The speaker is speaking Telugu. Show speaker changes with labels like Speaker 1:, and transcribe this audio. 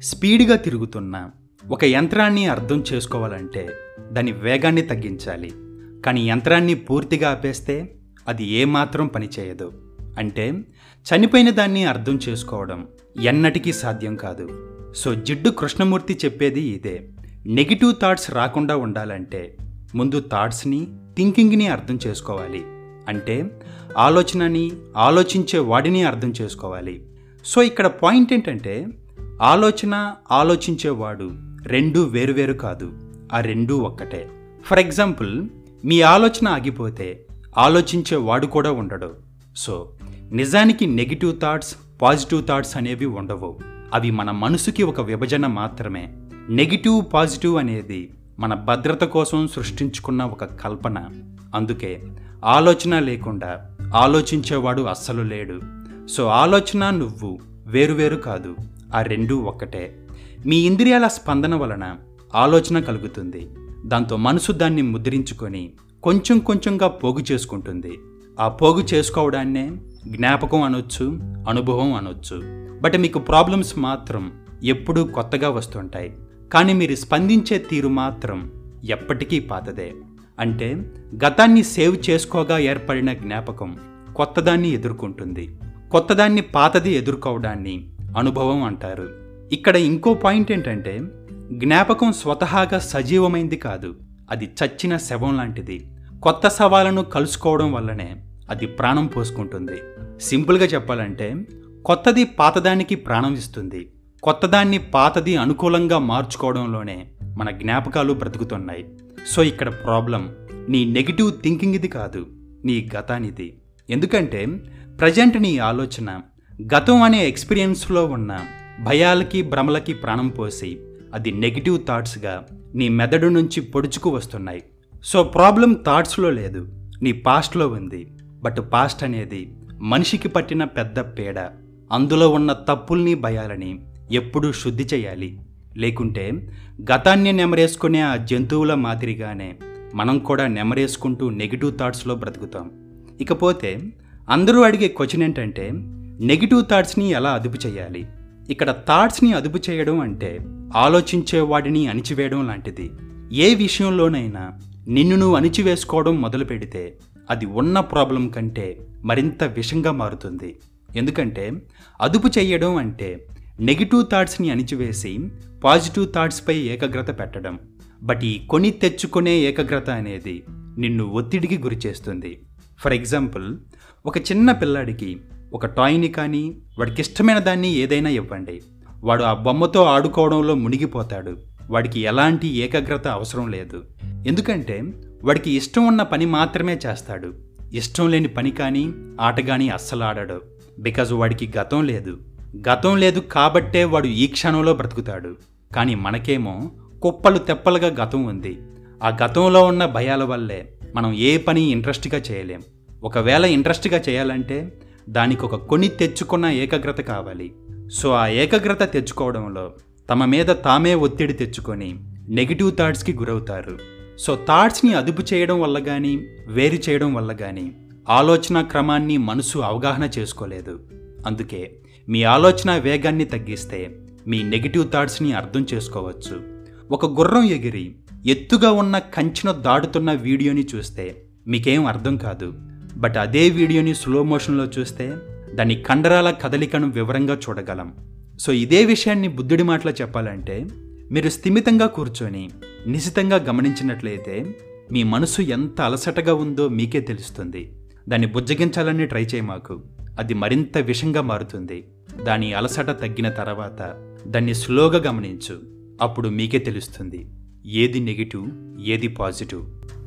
Speaker 1: స్పీడ్గా తిరుగుతున్న ఒక యంత్రాన్ని అర్థం చేసుకోవాలంటే దాని వేగాన్ని తగ్గించాలి కానీ యంత్రాన్ని పూర్తిగా ఆపేస్తే అది ఏమాత్రం పనిచేయదు అంటే చనిపోయిన దాన్ని అర్థం చేసుకోవడం ఎన్నటికీ సాధ్యం కాదు సో జిడ్డు కృష్ణమూర్తి చెప్పేది ఇదే నెగిటివ్ థాట్స్ రాకుండా ఉండాలంటే ముందు థాట్స్ని థింకింగ్ని అర్థం చేసుకోవాలి అంటే ఆలోచనని ఆలోచించే వాడిని అర్థం చేసుకోవాలి సో ఇక్కడ పాయింట్ ఏంటంటే ఆలోచన ఆలోచించేవాడు రెండు వేరువేరు కాదు ఆ రెండు ఒక్కటే ఫర్ ఎగ్జాంపుల్ మీ ఆలోచన ఆగిపోతే ఆలోచించే వాడు కూడా ఉండడు సో నిజానికి నెగిటివ్ థాట్స్ పాజిటివ్ థాట్స్ అనేవి ఉండవు అవి మన మనసుకి ఒక విభజన మాత్రమే నెగిటివ్ పాజిటివ్ అనేది మన భద్రత కోసం సృష్టించుకున్న ఒక కల్పన అందుకే ఆలోచన లేకుండా ఆలోచించేవాడు అస్సలు లేడు సో ఆలోచన నువ్వు వేరువేరు కాదు ఆ రెండు ఒక్కటే మీ ఇంద్రియాల స్పందన వలన ఆలోచన కలుగుతుంది దాంతో మనసు దాన్ని ముద్రించుకొని కొంచెం కొంచెంగా పోగు చేసుకుంటుంది ఆ పోగు చేసుకోవడాన్నే జ్ఞాపకం అనొచ్చు అనుభవం అనొచ్చు బట్ మీకు ప్రాబ్లమ్స్ మాత్రం ఎప్పుడూ కొత్తగా వస్తుంటాయి కానీ మీరు స్పందించే తీరు మాత్రం ఎప్పటికీ పాతదే అంటే గతాన్ని సేవ్ చేసుకోగా ఏర్పడిన జ్ఞాపకం కొత్తదాన్ని ఎదుర్కొంటుంది కొత్తదాన్ని పాతది ఎదుర్కోవడాన్ని అనుభవం అంటారు ఇక్కడ ఇంకో పాయింట్ ఏంటంటే జ్ఞాపకం స్వతహాగా సజీవమైంది కాదు అది చచ్చిన శవం లాంటిది కొత్త సవాలను కలుసుకోవడం వల్లనే అది ప్రాణం పోసుకుంటుంది సింపుల్గా చెప్పాలంటే కొత్తది పాతదానికి ప్రాణం ఇస్తుంది కొత్తదాన్ని పాతది అనుకూలంగా మార్చుకోవడంలోనే మన జ్ఞాపకాలు బ్రతుకుతున్నాయి సో ఇక్కడ ప్రాబ్లం నీ నెగిటివ్ థింకింగ్ ఇది కాదు నీ గతానిది ఎందుకంటే ప్రజెంట్ నీ ఆలోచన గతం అనే ఎక్స్పీరియన్స్లో ఉన్న భయాలకి భ్రమలకి ప్రాణం పోసి అది నెగిటివ్ థాట్స్గా నీ మెదడు నుంచి పొడుచుకు వస్తున్నాయి సో ప్రాబ్లం థాట్స్లో లేదు నీ పాస్ట్లో ఉంది బట్ పాస్ట్ అనేది మనిషికి పట్టిన పెద్ద పేడ అందులో ఉన్న తప్పుల్ని భయాలని ఎప్పుడూ శుద్ధి చేయాలి లేకుంటే గతాన్ని నెమరేసుకునే ఆ జంతువుల మాదిరిగానే మనం కూడా నెమరేసుకుంటూ నెగిటివ్ థాట్స్లో బ్రతుకుతాం ఇకపోతే అందరూ అడిగే క్వశ్చన్ ఏంటంటే నెగిటివ్ థాట్స్ని ఎలా అదుపు చేయాలి ఇక్కడ థాట్స్ని అదుపు చేయడం అంటే ఆలోచించే వాడిని అణిచివేయడం లాంటిది ఏ విషయంలోనైనా నిన్ను నువ్వు అణిచివేసుకోవడం మొదలు పెడితే అది ఉన్న ప్రాబ్లం కంటే మరింత విషంగా మారుతుంది ఎందుకంటే అదుపు చేయడం అంటే నెగిటివ్ థాట్స్ని అణిచివేసి పాజిటివ్ థాట్స్పై ఏకాగ్రత పెట్టడం బట్ ఈ కొని తెచ్చుకునే ఏకాగ్రత అనేది నిన్ను ఒత్తిడికి గురి చేస్తుంది ఫర్ ఎగ్జాంపుల్ ఒక చిన్న పిల్లాడికి ఒక టాయ్ని కానీ వాడికి ఇష్టమైన దాన్ని ఏదైనా ఇవ్వండి వాడు ఆ బొమ్మతో ఆడుకోవడంలో మునిగిపోతాడు వాడికి ఎలాంటి ఏకాగ్రత అవసరం లేదు ఎందుకంటే వాడికి ఇష్టం ఉన్న పని మాత్రమే చేస్తాడు ఇష్టం లేని పని కానీ ఆట కానీ అస్సలు ఆడాడు బికాజ్ వాడికి గతం లేదు గతం లేదు కాబట్టే వాడు ఈ క్షణంలో బ్రతుకుతాడు కానీ మనకేమో కుప్పలు తెప్పలుగా గతం ఉంది ఆ గతంలో ఉన్న భయాల వల్లే మనం ఏ పని ఇంట్రెస్ట్గా చేయలేం ఒకవేళ ఇంట్రెస్ట్గా చేయాలంటే దానికి ఒక కొని తెచ్చుకున్న ఏకాగ్రత కావాలి సో ఆ ఏకాగ్రత తెచ్చుకోవడంలో తమ మీద తామే ఒత్తిడి తెచ్చుకొని నెగిటివ్ థాట్స్కి గురవుతారు సో థాట్స్ని అదుపు చేయడం వల్ల కానీ వేరు చేయడం వల్ల కానీ ఆలోచన క్రమాన్ని మనసు అవగాహన చేసుకోలేదు అందుకే మీ ఆలోచన వేగాన్ని తగ్గిస్తే మీ నెగిటివ్ థాట్స్ని అర్థం చేసుకోవచ్చు ఒక గుర్రం ఎగిరి ఎత్తుగా ఉన్న కంచెను దాటుతున్న వీడియోని చూస్తే మీకేం అర్థం కాదు బట్ అదే వీడియోని స్లో మోషన్లో చూస్తే దాని కండరాల కదలికను వివరంగా చూడగలం సో ఇదే విషయాన్ని బుద్ధుడి మాటలో చెప్పాలంటే మీరు స్థిమితంగా కూర్చొని నిశితంగా గమనించినట్లయితే మీ మనసు ఎంత అలసటగా ఉందో మీకే తెలుస్తుంది దాన్ని బుజ్జగించాలని ట్రై చేయి మాకు అది మరింత విషంగా మారుతుంది దాని అలసట తగ్గిన తర్వాత దాన్ని స్లోగా గమనించు అప్పుడు మీకే తెలుస్తుంది ఏది నెగిటివ్ ఏది పాజిటివ్